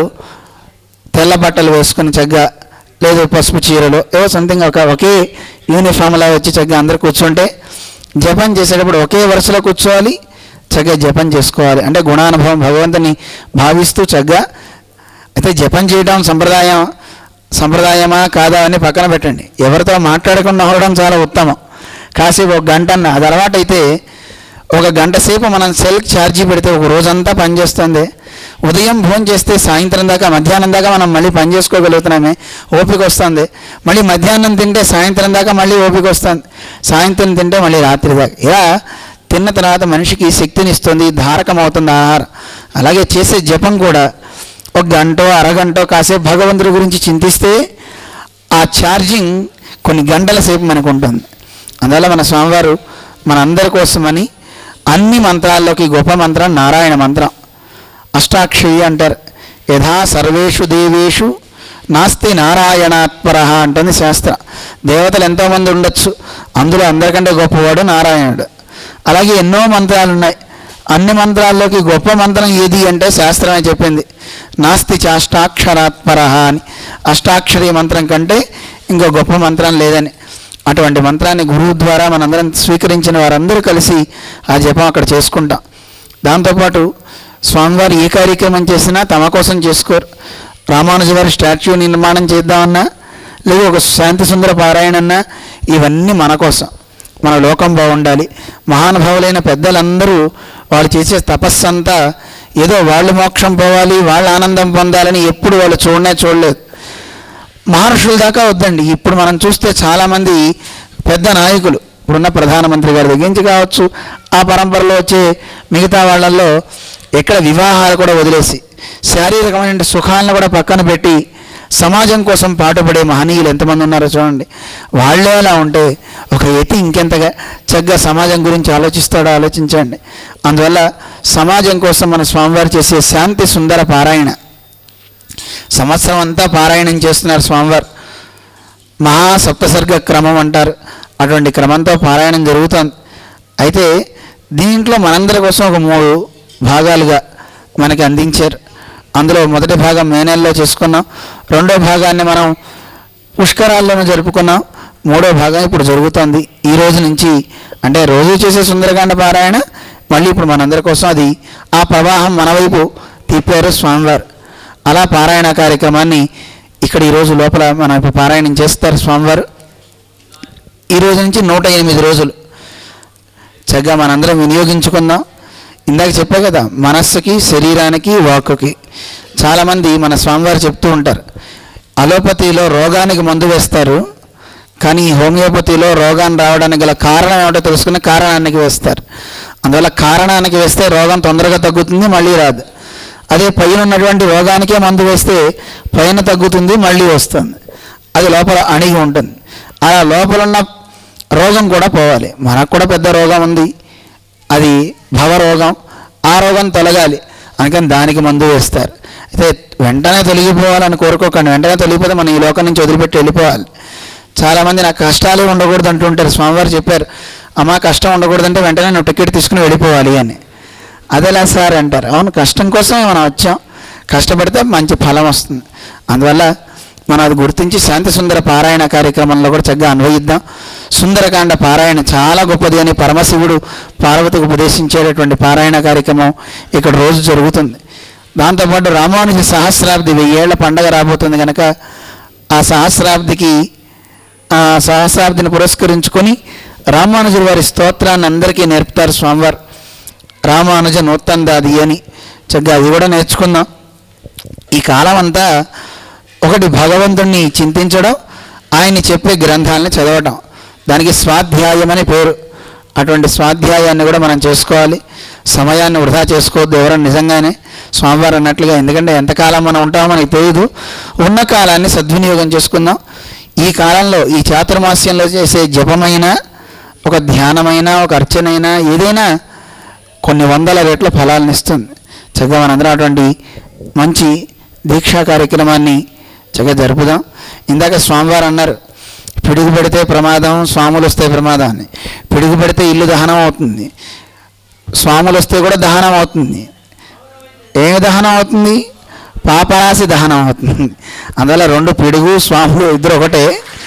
తెల్ల బట్టలు వేసుకుని చక్కగా లేదు పసుపు చీరలు ఏవో సంథింగ్ ఒక ఒకే యూనిఫామ్లా వచ్చి చక్కగా అందరూ కూర్చుంటే జపం చేసేటప్పుడు ఒకే వరుసలో కూర్చోవాలి చక్కగా జపం చేసుకోవాలి అంటే గుణానుభవం భగవంతుని భావిస్తూ చక్కగా అయితే జపం చేయడం సంప్రదాయం సంప్రదాయమా కాదా అని పక్కన పెట్టండి ఎవరితో మాట్లాడకుండా ఉండడం చాలా ఉత్తమం కాసేపు ఒక గంట అన్న అది అలవాటైతే ఒక గంట సేపు మనం సెల్ ఛార్జీ పెడితే ఒక రోజంతా పనిచేస్తుంది ఉదయం భోజనం చేస్తే సాయంత్రం దాకా మధ్యాహ్నం దాకా మనం మళ్ళీ పని చేసుకోగలుగుతున్నామే ఓపిక వస్తుంది మళ్ళీ మధ్యాహ్నం తింటే సాయంత్రం దాకా మళ్ళీ ఓపిక వస్తుంది సాయంత్రం తింటే మళ్ళీ రాత్రి దాకా ఇలా తిన్న తర్వాత మనిషికి శక్తిని ఇస్తుంది ధారకం అవుతుంది ఆహారం అలాగే చేసే జపం కూడా ఒక గంటో అరగంటో కాసేపు భగవంతుడి గురించి చింతిస్తే ఆ ఛార్జింగ్ కొన్ని గంటల సేపు మనకు ఉంటుంది అందువల్ల మన స్వామివారు మనందరి కోసమని అన్ని మంత్రాల్లోకి గొప్ప మంత్రం నారాయణ మంత్రం అష్టాక్షరి అంటారు యథా సర్వేషు దేవేషు నాస్తి నారాయణాత్పర అంటుంది శాస్త్రం దేవతలు ఎంతోమంది ఉండొచ్చు అందులో అందరికంటే గొప్పవాడు నారాయణుడు అలాగే ఎన్నో మంత్రాలు ఉన్నాయి అన్ని మంత్రాల్లోకి గొప్ప మంత్రం ఏది అంటే శాస్త్రమే చెప్పింది నాస్తి చాష్టాక్షరాత్పర అని అష్టాక్షరి మంత్రం కంటే ఇంకో గొప్ప మంత్రం లేదని అటువంటి మంత్రాన్ని గురువు ద్వారా మనందరం స్వీకరించిన వారందరూ కలిసి ఆ జపం అక్కడ చేసుకుంటాం దాంతోపాటు స్వామివారు ఏ కార్యక్రమం చేసినా తమ కోసం చేసుకోరు రామానుజ వారి స్టాచ్యూ నిర్మాణం చేద్దామన్నా లేదా ఒక శాంతి సుందర పారాయణన్నా ఇవన్నీ మన కోసం మన లోకం బాగుండాలి మహానుభావులైన పెద్దలందరూ వాళ్ళు చేసే తపస్సు అంతా ఏదో వాళ్ళు మోక్షం పోవాలి వాళ్ళ ఆనందం పొందాలని ఎప్పుడు వాళ్ళు చూడనే చూడలేదు మహర్షుల దాకా వద్దండి ఇప్పుడు మనం చూస్తే చాలామంది పెద్ద నాయకులు ఇప్పుడున్న ప్రధానమంత్రి గారి దగ్గర నుంచి కావచ్చు ఆ పరంపరలో వచ్చే మిగతా వాళ్ళల్లో ఎక్కడ వివాహాలు కూడా వదిలేసి శారీరకమైన సుఖాలను కూడా పక్కన పెట్టి సమాజం కోసం పాటుపడే మహనీయులు ఎంతమంది ఉన్నారో చూడండి వాళ్ళే అలా ఉంటే ఒక యతి ఇంకెంతగా చక్కగా సమాజం గురించి ఆలోచిస్తాడో ఆలోచించండి అందువల్ల సమాజం కోసం మన స్వామివారు చేసే శాంతి సుందర పారాయణ సంవత్సరం అంతా పారాయణం చేస్తున్నారు స్వామివారు మహా సప్తసర్గ క్రమం అంటారు అటువంటి క్రమంతో పారాయణం జరుగుతుంది అయితే దీంట్లో మనందరి కోసం ఒక మూడు భాగాలుగా మనకి అందించారు అందులో మొదటి భాగం మే నెలలో చేసుకున్నాం రెండో భాగాన్ని మనం పుష్కరాల్లోనూ జరుపుకున్నాం మూడో భాగం ఇప్పుడు జరుగుతోంది ఈ రోజు నుంచి అంటే రోజు చేసే సుందరకాండ పారాయణ మళ్ళీ ఇప్పుడు మనందరి కోసం అది ఆ ప్రవాహం మన వైపు తిప్పారు స్వామివారు అలా పారాయణ కార్యక్రమాన్ని ఇక్కడ ఈరోజు లోపల మనం ఇప్పుడు పారాయణం చేస్తారు స్వామివారు ఈ రోజు నుంచి నూట ఎనిమిది రోజులు చక్కగా మనందరం వినియోగించుకుందాం ఇందాక చెప్పా కదా మనస్సుకి శరీరానికి వాక్కుకి చాలామంది మన స్వామివారు చెప్తూ ఉంటారు అలోపతిలో రోగానికి మందు వేస్తారు కానీ హోమియోపతిలో రోగాన్ని రావడానికి గల కారణం ఏమిటో తెలుసుకుని కారణానికి వేస్తారు అందువల్ల కారణానికి వేస్తే రోగం తొందరగా తగ్గుతుంది మళ్ళీ రాదు అదే పైన ఉన్నటువంటి రోగానికే మందు వేస్తే పైన తగ్గుతుంది మళ్ళీ వస్తుంది అది లోపల అణిగి ఉంటుంది అలా లోపల ఉన్న రోగం కూడా పోవాలి మనకు కూడా పెద్ద రోగం ఉంది అది భవరోగం ఆ రోగం తొలగాలి అందుకని దానికి మందు వేస్తారు అయితే వెంటనే తొలగిపోవాలని కోరుకోకండి వెంటనే తొలగిపోతే మనం ఈ లోకం నుంచి వదిలిపెట్టి వెళ్ళిపోవాలి చాలామంది నాకు కష్టాలే ఉండకూడదు అంటుంటారు స్వామివారు చెప్పారు అమ్మా కష్టం ఉండకూడదంటే వెంటనే నువ్వు టికెట్ తీసుకుని వెళ్ళిపోవాలి అని అదేలా సార్ అంటారు అవును కష్టం కోసమే మనం వచ్చాం కష్టపడితే మంచి ఫలం వస్తుంది అందువల్ల మనం అది గుర్తించి శాంతి సుందర పారాయణ కార్యక్రమంలో కూడా చక్కగా అన్వయిద్దాం సుందరకాండ పారాయణ చాలా గొప్పది అని పరమశివుడు పార్వతికి ఉపదేశించేటటువంటి పారాయణ కార్యక్రమం ఇక్కడ రోజు జరుగుతుంది దాంతోపాటు రామానుజ సహస్రాబ్ది వెయ్యేళ్ల పండగ రాబోతుంది కనుక ఆ సహస్రాబ్దికి ఆ సహస్రాబ్దిని పురస్కరించుకొని రామానుజుల వారి స్తోత్రాన్ని అందరికీ నేర్పుతారు స్వామివారు రామానుజ నూతందాది అని చక్కగా అది కూడా నేర్చుకుందాం ఈ కాలం అంతా ఒకటి భగవంతుణ్ణి చింతించడం ఆయన చెప్పే గ్రంథాలని చదవటం దానికి స్వాధ్యాయం అని పేరు అటువంటి స్వాధ్యాయాన్ని కూడా మనం చేసుకోవాలి సమయాన్ని వృధా చేసుకోవద్దు ఎవరైనా నిజంగానే స్వామివారు అన్నట్లుగా ఎందుకంటే ఎంతకాలం మనం ఉంటామో మనకి తెలియదు ఉన్న కాలాన్ని సద్వినియోగం చేసుకుందాం ఈ కాలంలో ఈ చాతుర్మాస్యంలో చేసే జపమైన ఒక ధ్యానమైన ఒక అర్చనైనా ఏదైనా కొన్ని వందల రెట్ల ఫలాలను ఇస్తుంది చక్కగా మనందరం అటువంటి మంచి దీక్షా కార్యక్రమాన్ని చక్కగా జరుపుదాం ఇందాక స్వామివారు అన్నారు పిడుగు పెడితే ప్రమాదం స్వాములు వస్తే ప్రమాదం అని పిడుగు పెడితే ఇల్లు దహనం అవుతుంది స్వాములు వస్తే కూడా దహనం అవుతుంది ఏమి దహనం అవుతుంది పాపరాశి దహనం అవుతుంది అందువల్ల రెండు పిడుగు స్వాములు ఇద్దరు ఒకటే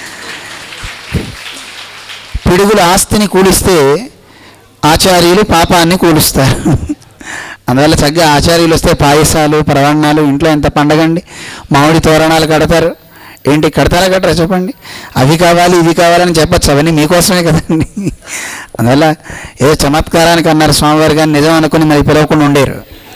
పిడుగులు ఆస్తిని కూలిస్తే ఆచార్యులు పాపాన్ని కూలుస్తారు అందువల్ల చక్కగా ఆచార్యులు వస్తే పాయసాలు ప్రవణాలు ఇంట్లో ఎంత పండగండి మామిడి తోరణాలు కడతారు ఏంటి కడతారా కట్టరా చెప్పండి అవి కావాలి ఇవి కావాలని చెప్పచ్చు అవన్నీ మీకోసమే కదండి అందువల్ల ఏదో చమత్కారానికి అన్నారు స్వామివారు కానీ నిజం అనుకుని మరి పిలవకుండా ఉండేరు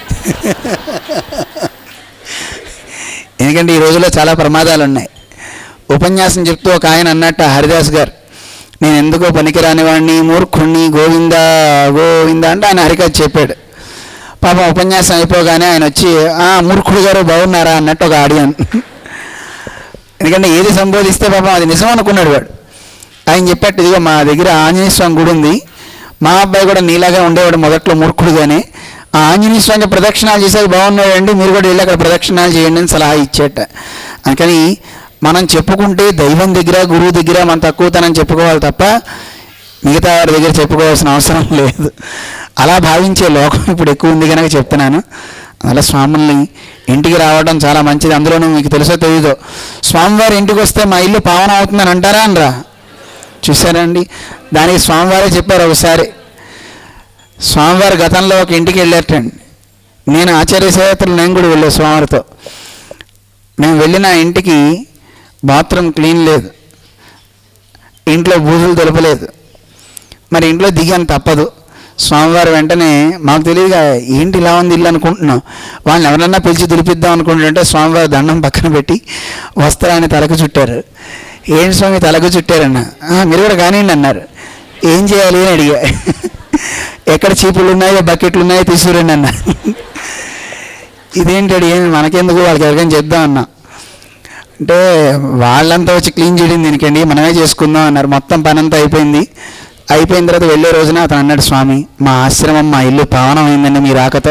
ఎందుకంటే ఈ రోజుల్లో చాలా ప్రమాదాలు ఉన్నాయి ఉపన్యాసం చెప్తూ ఒక ఆయన అన్నట్ట హరిదాస్ గారు నేను ఎందుకో పనికిరాని వాడిని మూర్ఖుణ్ణి గోవింద గోవింద అంటే ఆయన హరికథ చెప్పాడు పాపం ఉపన్యాసం అయిపోగానే ఆయన వచ్చి "ఆ, మూర్ఖుడు గారు బాగున్నారా అన్నట్టు ఒక ఆడియన్ ఎందుకంటే ఏది సంబోధిస్తే పాపం అది నిజం అనుకున్నాడు వాడు ఆయన చెప్పాడు ఇదిగో మా దగ్గర ఆంజనేయ స్వామి గుడి ఉంది మా అబ్బాయి కూడా నీలాగా ఉండేవాడు మొదట్లో మూర్ఖుడుగానే ఆ ఆంజనేయ స్వామి ప్రదక్షిణాలు చేసేది బాగున్నాయండి మీరు కూడా వెళ్ళి అక్కడ ప్రదక్షిణాలు చేయండి అని సలహా ఇచ్చేట అందుకని మనం చెప్పుకుంటే దైవం దగ్గర గురువు దగ్గర మనం తక్కువతనం చెప్పుకోవాలి తప్ప మిగతా వారి దగ్గర చెప్పుకోవాల్సిన అవసరం లేదు అలా భావించే లోకం ఇప్పుడు ఎక్కువ ఉంది కనుక చెప్తున్నాను అలా స్వాముల్ని ఇంటికి రావడం చాలా మంచిది అందులోనూ మీకు తెలుసో తెలీదో స్వామివారి ఇంటికి వస్తే మా ఇల్లు పావన అవుతుందని అంటారా అనరా చూసారండి దానికి స్వామివారే చెప్పారు ఒకసారి స్వామివారి గతంలో ఒక ఇంటికి వెళ్ళారటండి నేను ఆచార్య సేవతలు నేను కూడా వెళ్ళాను స్వామివారితో మేము వెళ్ళిన ఆ ఇంటికి బాత్రూమ్ క్లీన్ లేదు ఇంట్లో బూజులు దులపలేదు మరి ఇంట్లో దిగాను తప్పదు స్వామివారు వెంటనే మాకు తెలియదుగా ఏంటి ఇలా ఉంది ఇల్లు అనుకుంటున్నాం వాళ్ళని ఎవరన్నా పిలిచి దులిపిద్దాం అనుకుంటుంటే స్వామివారు దండం పక్కన పెట్టి వస్త్రాన్ని తలకు చుట్టారు ఏంటి స్వామి తలకు చుట్టారన్న "ఆ, మీరు కూడా కానివ్వండి అన్నారు ఏం చేయాలి అని అడిగా ఎక్కడ చీపులు ఉన్నాయో బకెట్లు ఉన్నాయో తీసుకురండి అన్న ఇదేంటాడు ఏమి మనకెందుకు వాళ్ళకి ఎవరికైనా చేద్దాం అన్నా అంటే వాళ్ళంతా వచ్చి క్లీన్ చేయడం దీనికండి మనమే చేసుకుందాం అన్నారు మొత్తం పని అంతా అయిపోయింది అయిపోయిన తర్వాత వెళ్ళే రోజున అతను అన్నాడు స్వామి మా ఆశ్రమం మా ఇల్లు పావనమైందండి మీ రాకతో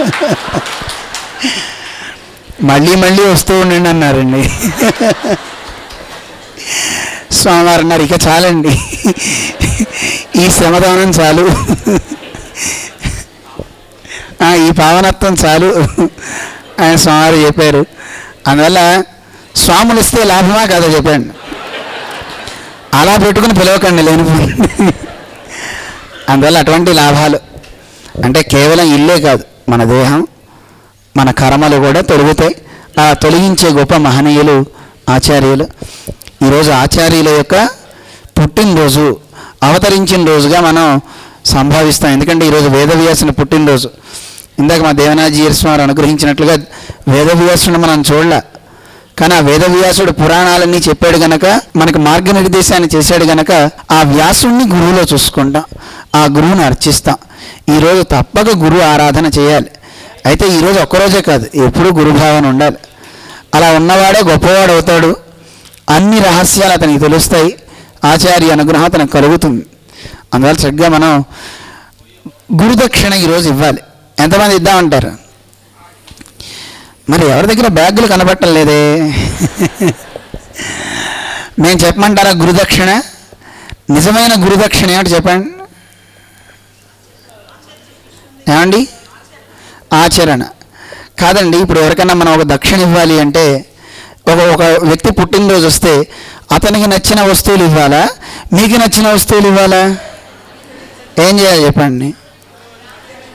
మళ్ళీ మళ్ళీ వస్తూ ఉండండి అన్నారండి స్వామివారు అన్నారు ఇక చాలండి ఈ శ్రమదానం చాలు ఆ, ఈ పావనత్వం చాలు ఆయన స్వామివారు చెప్పారు అందువల్ల స్వాములు ఇస్తే లాభమా కాదో చెప్పండి అలా పెట్టుకుని పిలవకండి లేని అందువల్ల అటువంటి లాభాలు అంటే కేవలం ఇల్లే కాదు మన దేహం మన కర్మలు కూడా తొలుగుతాయి ఆ తొలగించే గొప్ప మహనీయులు ఆచార్యులు ఈరోజు ఆచార్యుల యొక్క పుట్టినరోజు అవతరించిన రోజుగా మనం సంభావిస్తాం ఎందుకంటే ఈరోజు వేదవ్యాసుని పుట్టినరోజు ఇందాక మా దేవనాథజీ స్వామి అనుగ్రహించినట్లుగా వేదవ్యాసుని మనం చూడలే కానీ ఆ వేదవ్యాసుడు పురాణాలన్నీ చెప్పాడు గనక మనకు మార్గనిర్దేశాన్ని చేశాడు గనక ఆ వ్యాసుడిని గురువులో చూసుకుంటాం ఆ గురువుని అర్చిస్తాం ఈరోజు తప్పక గురువు ఆరాధన చేయాలి అయితే ఈరోజు ఒక్కరోజే కాదు ఎప్పుడూ గురుభావన ఉండాలి అలా ఉన్నవాడే గొప్పవాడు అవుతాడు అన్ని రహస్యాలు అతనికి తెలుస్తాయి ఆచార్య అనుగ్రహం అతనికి కలుగుతుంది అందువల్ల చక్కగా మనం గురుదక్షిణ ఈరోజు ఇవ్వాలి ఎంతమంది ఇద్దామంటారు మరి ఎవరి దగ్గర బ్యాగులు కనబట్టం లేదే నేను చెప్పమంటారా గురుదక్షిణ నిజమైన గురుదక్షిణ ఏమిటి చెప్పండి ఏమండి ఆచరణ కాదండి ఇప్పుడు ఎవరికైనా మనం ఒక దక్షిణ ఇవ్వాలి అంటే ఒక ఒక వ్యక్తి పుట్టినరోజు వస్తే అతనికి నచ్చిన వస్తువులు ఇవ్వాలా మీకు నచ్చిన వస్తువులు ఇవ్వాలా ఏం చేయాలి చెప్పండి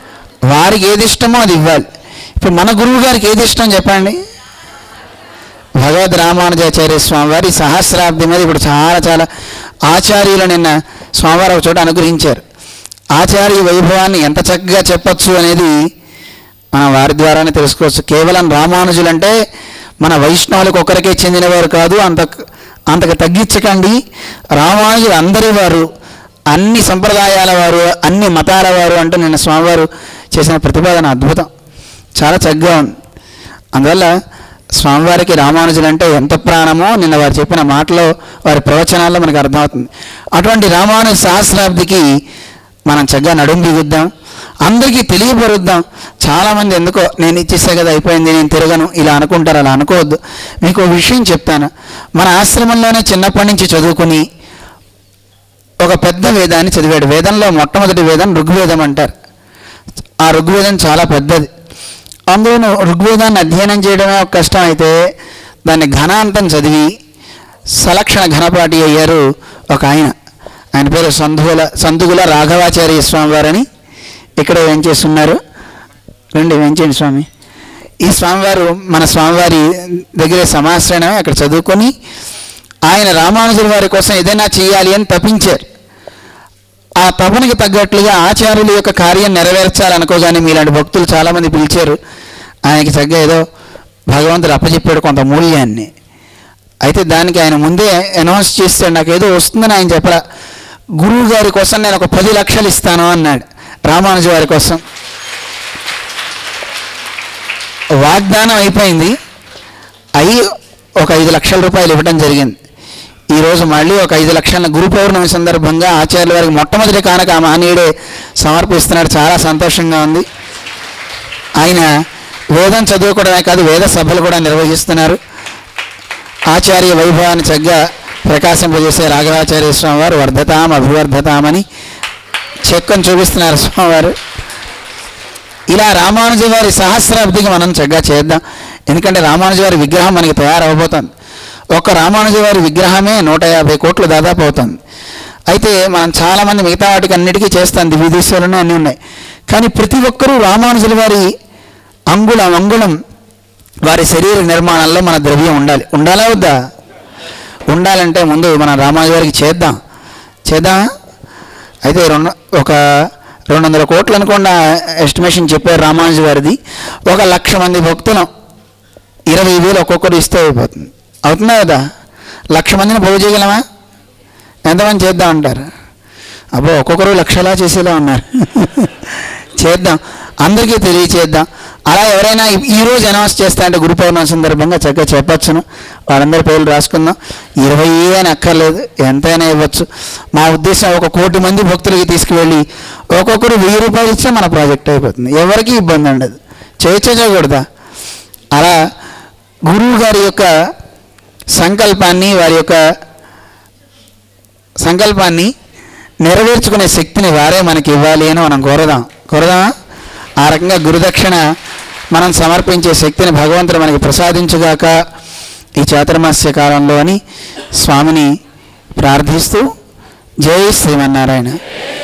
వారికి ఏది ఇష్టమో అది ఇవ్వాలి ఇప్పుడు మన గురువు గారికి ఏది ఇష్టం చెప్పండి భగవద్ రామానుజాచార్య స్వామివారి సహస్రాబ్ది మీద ఇప్పుడు చాలా చాలా ఆచార్యులు నిన్న స్వామివారు ఒక చోట అనుగ్రహించారు ఆచార్య వైభవాన్ని ఎంత చక్కగా చెప్పొచ్చు అనేది మన వారి ద్వారానే తెలుసుకోవచ్చు కేవలం రామానుజులు అంటే మన వైష్ణవులకు ఒకరికే చెందినవారు కాదు అంత అంతకు తగ్గించకండి రామానుజులు అందరి వారు అన్ని సంప్రదాయాల వారు అన్ని మతాల వారు అంటూ నిన్న స్వామివారు చేసిన ప్రతిపాదన అద్భుతం చాలా చక్కగా ఉంది అందువల్ల స్వామివారికి రామానుజులు అంటే ఎంత ప్రాణమో నిన్న వారు చెప్పిన మాటలో వారి ప్రవచనాల్లో మనకు అర్థమవుతుంది అటువంటి రామానుజ సహస్రాబ్దికి మనం చక్కగా నడుం బిగుద్దాం అందరికీ తెలియపరుద్దాం చాలామంది ఎందుకో నేను ఇచ్చేసా కదా అయిపోయింది నేను తిరగను ఇలా అనుకుంటారు అలా అనుకోవద్దు మీకు ఒక విషయం చెప్తాను మన ఆశ్రమంలోనే చిన్నప్పటి నుంచి చదువుకుని ఒక పెద్ద వేదాన్ని చదివాడు వేదంలో మొట్టమొదటి వేదం ఋగ్వేదం అంటారు ఆ ఋగ్వేదం చాలా పెద్దది అందులో ఋగ్వేదాన్ని అధ్యయనం చేయడమే ఒక కష్టం అయితే దాన్ని ఘనాంతం చదివి సలక్షణ ఘనపాటి అయ్యారు ఒక ఆయన ఆయన పేరు సందుగుల సందుగుల రాఘవాచార్య స్వామి వారని ఇక్కడ ఏం చేస్తున్నారు రండి ఏం చేయండి స్వామి ఈ స్వామివారు మన స్వామివారి దగ్గరే సమాశ్రయమే అక్కడ చదువుకొని ఆయన రామానుజుల వారి కోసం ఏదైనా చేయాలి అని తపించారు ఆ తపనకి తగ్గట్లుగా ఆచార్యుల యొక్క కార్యం నెరవేర్చాలనుకోగానే మీలాంటి భక్తులు చాలామంది పిలిచారు ఆయనకి చక్కగా ఏదో భగవంతుడు అప్పచెప్పాడు కొంత మూల్యాన్ని అయితే దానికి ఆయన ముందే అనౌన్స్ చేస్తాడు నాకు ఏదో వస్తుందని ఆయన చెప్పరా గురువు గారి కోసం నేను ఒక పది లక్షలు ఇస్తాను అన్నాడు రామానుజు వారి కోసం వాగ్దానం అయిపోయింది అయి ఒక ఐదు లక్షల రూపాయలు ఇవ్వడం జరిగింది ఈరోజు మళ్ళీ ఒక ఐదు లక్షల గురు పౌర్ణమి సందర్భంగా ఆచార్యుల వారికి మొట్టమొదటి కానుక ఆ మహనీయుడే సమర్పిస్తున్నాడు చాలా సంతోషంగా ఉంది ఆయన వేదం చదువుకోవడమే కాదు వేద సభలు కూడా నిర్వహిస్తున్నారు ఆచార్య వైభవాన్ని చక్కగా ప్రకాశింపజేసే రాఘవాచార్య స్వామి వారు వర్ధతాం అభివర్ధతామని చెక్కను చూపిస్తున్నారు స్వామివారు ఇలా రామానుజ వారి సహస్రాబ్దికి మనం చక్కగా చేద్దాం ఎందుకంటే రామానుజ వారి విగ్రహం మనకి తయారవబోతుంది ఒక్క రామానుజ వారి విగ్రహమే నూట యాభై కోట్లు దాదాపు అవుతుంది అయితే మనం చాలామంది మిగతా వాటికి అన్నిటికీ చేస్తాం దివ్యదీశ్వరుని అన్నీ ఉన్నాయి కానీ ప్రతి ఒక్కరూ రామానుజుల వారి అంగుళం అంగుళం వారి శరీర నిర్మాణంలో మన ద్రవ్యం ఉండాలి ఉండాలా వద్దా ఉండాలంటే ముందు మనం రామానుజ వారికి చేద్దాం చేద్దామా అయితే రెండు ఒక రెండు వందల కోట్లు అనుకోండి ఎస్టిమేషన్ చెప్పారు రామానుజు గారిది ఒక లక్ష మంది భక్తులం ఇరవై వేలు ఒక్కొక్కరు ఇస్తే అయిపోతుంది అవుతుందా కదా లక్ష మందిని పోగు చేయగలమా ఎంతమంది చేద్దాం అంటారు అబ్బో ఒక్కొక్కరు లక్షలా చేసేలా ఉన్నారు చేద్దాం అందరికీ తెలియచేద్దాం అలా ఎవరైనా ఈ- ఈ రోజు అనౌన్స్ చేస్తా అంటే గురు పౌర్ణమి సందర్భంగా చక్కగా చెప్పచ్చును వాళ్ళందరి పేర్లు రాసుకుందాం ఇరవై అని అక్కర్లేదు ఎంతైనా ఇవ్వచ్చు మా ఉద్దేశం ఒక కోటి మంది భక్తులకి తీసుకువెళ్ళి ఒక్కొక్కరు వెయ్యి రూపాయలు ఇస్తే మన ప్రాజెక్ట్ అయిపోతుంది ఎవరికి ఇబ్బంది ఉండదు చేయొచ్చా చేయకూడదా అలా గురువు గారి యొక్క సంకల్పాన్ని వారి యొక్క సంకల్పాన్ని నెరవేర్చుకునే శక్తిని వారే మనకి ఇవ్వాలి అని మనం కోరదాం కోరదామా ఆ రకంగా గురుదక్షిణ మనం సమర్పించే శక్తిని భగవంతుడు మనకి ప్రసాదించుగాక ఈ చాతుర్మాస్య కాలంలో అని స్వామిని ప్రార్థిస్తూ జై శ్రీమన్నారాయణ